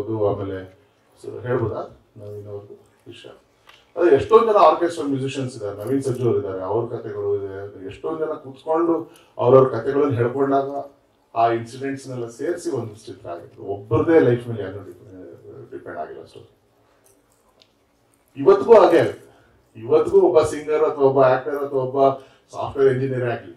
ಇರ್ಬೋದು ಆಮೇಲೆ ಸೊ ಹೇಳ್ಬೋದಾ ನವೀನ್ ಅವ್ರದ್ದು ವಿಷಯ ಅದೇ ಎಷ್ಟೊಂದು ಜನ ಆರ್ಕೆಸ್ಟ್ರಾ ಮ್ಯೂಸಿಷಿಯನ್ಸ್ ಇದ್ದಾರೆ ನವೀನ್ ಸಜ್ಜು ಅವರು ಇದ್ದಾರೆ ಅವ್ರ ಕಥೆಗಳು ಇದೆ ಎಷ್ಟೊಂದು ಜನ ಕೂತ್ಕೊಂಡು ಅವ್ರವ್ರ ಕಥೆಗಳನ್ನು ಹೇಳ್ಕೊಂಡಾಗ ಆ ಇನ್ಸಿಡೆಂಟ್ಸ್ನೆಲ್ಲ ಸೇರಿಸಿ ಒಂದು ಚಿತ್ರ ಆಗಿತ್ತು ಒಬ್ಬರದೇ ಲೈಫ್ ಮೇಲೆ ಯಾರು ಡಿಪೆಂಡ್ ಆಗಿಲ್ಲ ಅಷ್ಟು ಇವತ್ತಿಗೂ ಹಾಗೆ ಆಗುತ್ತೆ ಇವತ್ತಿಗೂ ಒಬ್ಬ ಸಿಂಗರ್ ಅಥವಾ ಒಬ್ಬ ಆಕ್ಟರ್ ಅಥವಾ ಒಬ್ಬ ಸಾಫ್ಟ್ವೇರ್ ಇಂಜಿನಿಯರ್ ಆಗಲಿ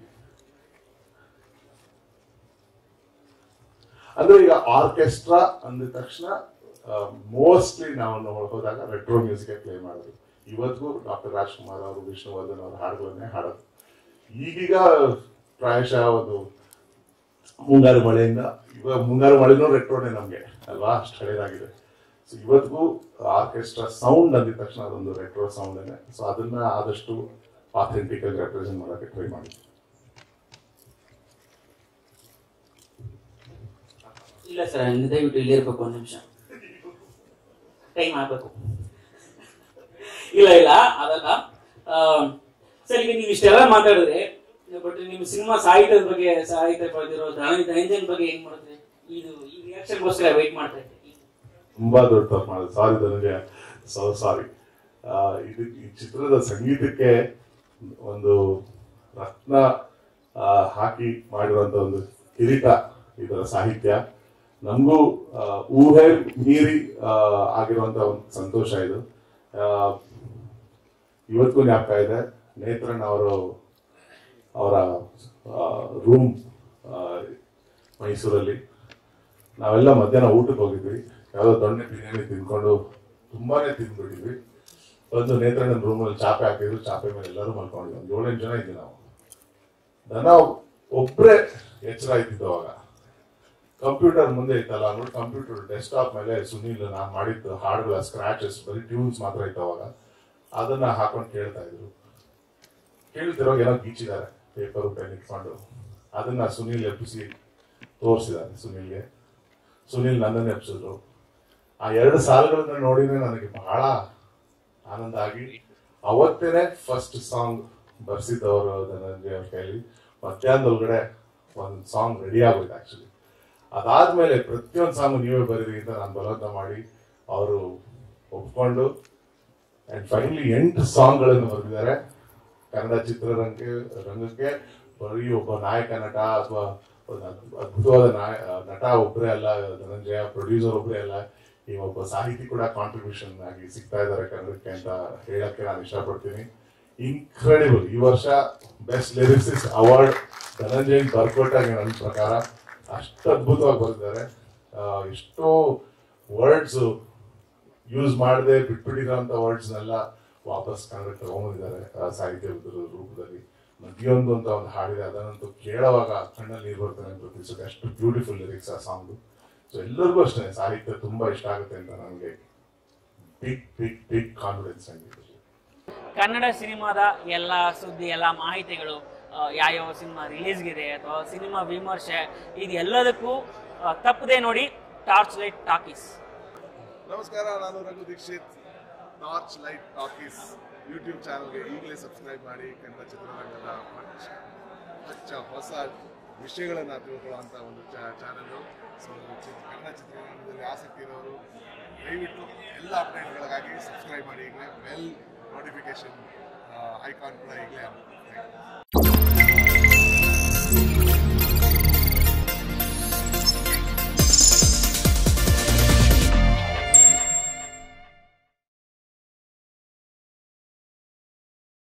ಅಂದ್ರೆ ಈಗ ಆರ್ಕೆಸ್ಟ್ರಾ ಅಂದ ತಕ್ಷಣ ಮೋಸ್ಟ್ಲಿ ನಾವು ಹೋದಾಗ ರೆಟ್ರೋ ಮ್ಯೂಸಿಕ್ ಪ್ಲೇ ಮಾಡೋದು ಇವತ್ತಿಗೂ ಡಾಕ್ಟರ್ ರಾಜ್ಕುಮಾರ್ ಅವರು ವಿಷ್ಣುವರ್ಧನ್ ಅವರ ಹಾಡುಗಳನ್ನೇ ಹಾಡೋದು ಈಗೀಗ ಪ್ರಾಯಶಃ ಒಂದು ಮುಂಗಾರು ಮಳೆಯಿಂದ ಇವಾಗ ಮುಂಗಾರು ಮಳೆನೂ ರೆಟ್ರೋನೇ ನಮಗೆ ಅಲ್ವಾ ಅಷ್ಟು ಹಳೇದಾಗಿದೆ ಸೊ ಇವತ್ತಿಗೂ ಆರ್ಕೆಸ್ಟ್ರಾ ಸೌಂಡ್ ಅಂದಿದ ತಕ್ಷಣ ಅದೊಂದು ರೆಟ್ರೋ ಸೌಂಡೇನೆ ಸೊ ಅದನ್ನ ಆದಷ್ಟು ಆಥೆಂಟಿಕ್ ಆಗಿ ರೆಪ್ರೆಸೆಂಟ್ ಮಾಡೋಕ್ಕೆ ಟ್ರೈ ಮಾಡಿ ಇಲ್ಲ ಸರ್ ದಯವಿಟ್ಟು ಇಲ್ಲಿ ಇರ್ಬೇಕು ಒಂದು ನಿಮಿಷ ಟೈಮ್ ಆಗ್ಬೇಕು ಇಲ್ಲ ಇಲ್ಲ ಅದಲ್ಲ ಸರ್ ಈಗ ನೀವು ಇಷ್ಟೆಲ್ಲ ಮಾತಾಡಿದ್ರೆ ಬಟ್ ನಿಮ್ಮ ಸಿನಿಮಾ ಸಾಹಿತ್ಯದ ಬಗ್ಗೆ ಸಾಹಿತ್ಯ ಬರೆದಿರೋ ಧನಂಜಯನ್ ಬಗ್ಗೆ ಏನ್ ಮಾಡಿದ್ರೆ ಇದು ಈ ರಿಯಾಕ್ಷನ್ಗೋಸ್ಕರ ವೇಟ್ ಮಾಡ್ತಾ ಇದ್ದೆ ತುಂಬಾ ದೊಡ್ಡ ತಪ್ಪು ಮಾಡಿದೆ ಸಾರಿ ಧನಂಜಯ ಸೊ ಸಾರಿ ಇದು ಈ ಚಿತ್ರದ ಸಂಗೀತಕ್ಕೆ ಒಂದು ರತ್ನ ಆ, ಹಾಕಿ ಮಾಡಿರುವಂತ ಒಂದು ಕಿರೀಟ ಇದರ ಸಾಹಿತ್ಯ ನಮಗೂ ಆ, ಊಹೆ ಮೀರಿ ಆ, ಆಗಿರುವಂತ ಒಂದು ಸಂತೋಷ ಇದು ಆ, ಇವತ್ತಿಗೂ ಜ್ಞಾಪಕ ಇದೆ ನೇತ್ರಣ್ಣ ಅವರು ಅವರ ರೂಮ್ ಮೈಸೂರಲ್ಲಿ ನಾವೆಲ್ಲ ಮಧ್ಯಾಹ್ನ ಊಟಕ್ಕೆ ಹೋಗಿದ್ವಿ ಯಾವುದೋ ದೊಣ್ಣೆ ಬಿರಿಯಾನಿ ತಿನ್ಕೊಂಡು ತುಂಬಾನೇ ತಿಂದ್ಬಿಟ್ಟಿದ್ವಿ ಬಂದು ನೇತ್ರಣ್ಣನ ರೂಮಲ್ಲಿ ಚಾಪೆ ಹಾಕಿದ್ರು ಚಾಪೆ ಮೇಲೆ ಎಲ್ಲರೂ ಮಲ್ಕೊಂಡಿದ್ವಿ ಒಂದು ಏಳೆಂಟು ಜನ ಇದ್ವಿ ನಾವು ದನ ಒಬ್ರೇ ಎಚ್ಚರ ಆಯ್ತಿತ್ತು ಅವಾಗ ಕಂಪ್ಯೂಟರ್ ಮುಂದೆ ಇತ್ತಲ್ಲ ಅಂದ್ಬಿಟ್ಟು ಕಂಪ್ಯೂಟರ್ ಡೆಸ್ಕ್ಟಾಪ್ ಮೇಲೆ ಸುನೀಲ್ ನಾನು ಮಾಡಿದ್ದು ಹಾಡುಗಳ ಸ್ಕ್ರಾಚಸ್ ಬರೀ ಟ್ಯೂನ್ಸ್ ಮಾತ್ರ ಇತ್ತು ಅವಾಗ ಅದನ್ನ ಹಾಕೊಂಡು ಕೇಳ್ತಾ ಇದ್ರು ಕೇಳ್ತಿರೋ ಏನೋ ಗೀಚಿದ್ದಾರೆ ಪೇಪರ್ ಪೆನ್ ಇಟ್ಕೊಂಡು ಅದನ್ನ ಸುನೀಲ್ ಎಬ್ಬಿಸಿ ತೋರಿಸಿದ್ದಾರೆ ಸುನೀಲ್ಗೆ ಸುನೀಲ್ ನನ್ನನ್ನು ಎಬ್ಸಿದ್ರು ಆ ಎರಡು ಸಾಲುಗಳನ್ನ ನೋಡಿದ್ರೆ ನನಗೆ ಬಹಳ ಆನಂದ ಆಗಿ ಅವತ್ತೇನೆ ಫಸ್ಟ್ ಸಾಂಗ್ ಬರ್ಸಿದ್ದವರು ಧನಂಜಯ ಅವ್ರ ಕೈಲಿ ಮಧ್ಯಾಹ್ನದೊಳಗಡೆ ಒಂದು ಸಾಂಗ್ ರೆಡಿ ಆಗೋಯ್ತು ಆಕ್ಚುಲಿ ಅದಾದ್ಮೇಲೆ ಪ್ರತಿಯೊಂದು ಸಾಂಗ್ ನೀವೇ ಬರೀರಿ ಅಂತ ನಾನು ಬಲವಂತ ಮಾಡಿ ಅವರು ಒಪ್ಕೊಂಡು ಅಂಡ್ ಫೈನಲಿ ಎಂಟು ಸಾಂಗ್ಗಳನ್ನು ಬರೆದಿದ್ದಾರೆ ಕನ್ನಡ ಚಿತ್ರರಂಗಕ್ಕೆ ರಂಗಕ್ಕೆ ಬರೀ ಒಬ್ಬ ನಾಯಕ ನಟ ಅಥವಾ ಒಂದು ಅದ್ಭು- ಅದ್ಭುತವಾದ ನಾಯ ನಟ ಒಬ್ಬರೇ ಅಲ್ಲ ಧನಂಜಯ ಪ್ರೊಡ್ಯೂಸರ್ ಒಬ್ಬರೇ ಅಲ್ಲ ಈ ಒಬ್ಬ ಸಾಹಿತಿ ಕೂಡ ಕಾಂಟ್ರಿಬ್ಯೂಷನ್ ಆಗಿ ಸಿಗ್ತಾ ಇದ್ದಾರೆ ಕನ್ನಡಕ್ಕೆ ಅಂತ ಹೇಳಕ್ಕೆ ನಾನು ಇಷ್ಟಪಡ್ತೀನಿ ಇನ್ಕ್ರೆಡಿಬಲ್ ಈ ವರ್ಷ ಬೆಸ್ಟ್ ಲಿರಿಕ್ಸಿಸ್ ಅವಾರ್ಡ್ ಧನಂಜಯ್ ಬರ್ಕೊಟ್ಟಾಗೆ ನನ್ನ ಪ್ರಕಾರ ಅಷ್ಟು ಅದ್ಭುತವಾಗಿ ಬರೆದಿದ್ದಾರೆ ಆ, ಎಷ್ಟೋ ವರ್ಡ್ಸ್ ಯೂಸ್ ಮಾಡದೆ ಬಿಟ್ಬಿಟ್ಟಿರೋಂಥ ವರ್ಡ್ಸ್ನೆಲ್ಲ ವಾಪಸ್ ಕನ್ನಡಕ್ಕೆ ತಗೊಂಬಂದಿದ್ದಾರೆ ಆ ಸಾಹಿತ್ಯದ ರೂಪದಲ್ಲಿ ಪ್ರತಿಯೊಂದು ಅಂತ ಒಂದು ಹಾಡಿದೆ ಅದನ್ನಂತೂ ಕೇಳುವಾಗ ಕಣ್ಣಲ್ಲಿ ನೀರು ಬರ್ತಾನೆ ಅಂತ ತಿಳಿಸುತ್ತೆ ಅಷ್ಟು ಬ್ಯೂಟಿಫುಲ್ ಲಿರಿಕ್ಸ್ ಆ ಸಾಂಗ್ ಸೊ ಎಲ್ಲರಿಗೂ ಅಷ್ಟೇ ಸಾಹಿತ್ಯ ತುಂಬಾ ಇಷ್ಟ ಆಗುತ್ತೆ ಅಂತ ನನಗೆ ಬಿಗ್ ಬಿಗ್ ಬಿಗ್ ಕಾನ್ಫಿಡೆನ್ಸ್ ಆಗಿದೆ ಕನ್ನಡ ಸಿನಿಮಾದ ಎಲ್ಲ ಸುದ್ದಿ ಎಲ್ಲ ಮಾಹಿತಿಗಳು ಆ, ಯಾವ್ಯಾವ ಸಿನಿಮಾ ರಿಲೀಸ್ಗಿದೆ ಅಥವಾ ಸಿನಿಮಾ ವಿಮರ್ಶೆ ಇದೆಲ್ಲದಕ್ಕೂ ಆ, ತಪ್ಪದೆ ನೋಡಿ ಟಾರ್ಚ್ ಲೈಟ್ ಟಾಕೀಸ್ ನಮಸ್ಕಾರ ನಾನು Raghu Dixit torch light talkies YouTube ಚಾನಲ್ಗೆ ಈಗಲೇ ಸಬ್ಸ್ಕ್ರೈಬ್ ಮಾಡಿ ಕನ್ನಡ ಚಿತ್ರರಂಗದ ಹೊಚ್ಚ ಹೊಚ್ಚ ಹೊಸ ವಿಷಯಗಳನ್ನು ತಿಳ್ಕೊಳ್ಳುವಂಥ ಒಂದು ಚಾನಲ್ಲು ಸೊ ಕನ್ನಡ ಚಿತ್ರರಂಗದಲ್ಲಿ ಆಸಕ್ತಿ ಇರೋರು ದಯವಿಟ್ಟು ಎಲ್ಲ ಅಪ್ಡೇಟ್ಗಳಿಗಾಗಿ ಸಬ್ಸ್ಕ್ರೈಬ್ ಮಾಡಿ ಈಗಲೇ ಬೆಲ್ ನೋಟಿಫಿಕೇಶನ್ ಐಕಾನ್ ಕೂಡ ಈಗಲೇ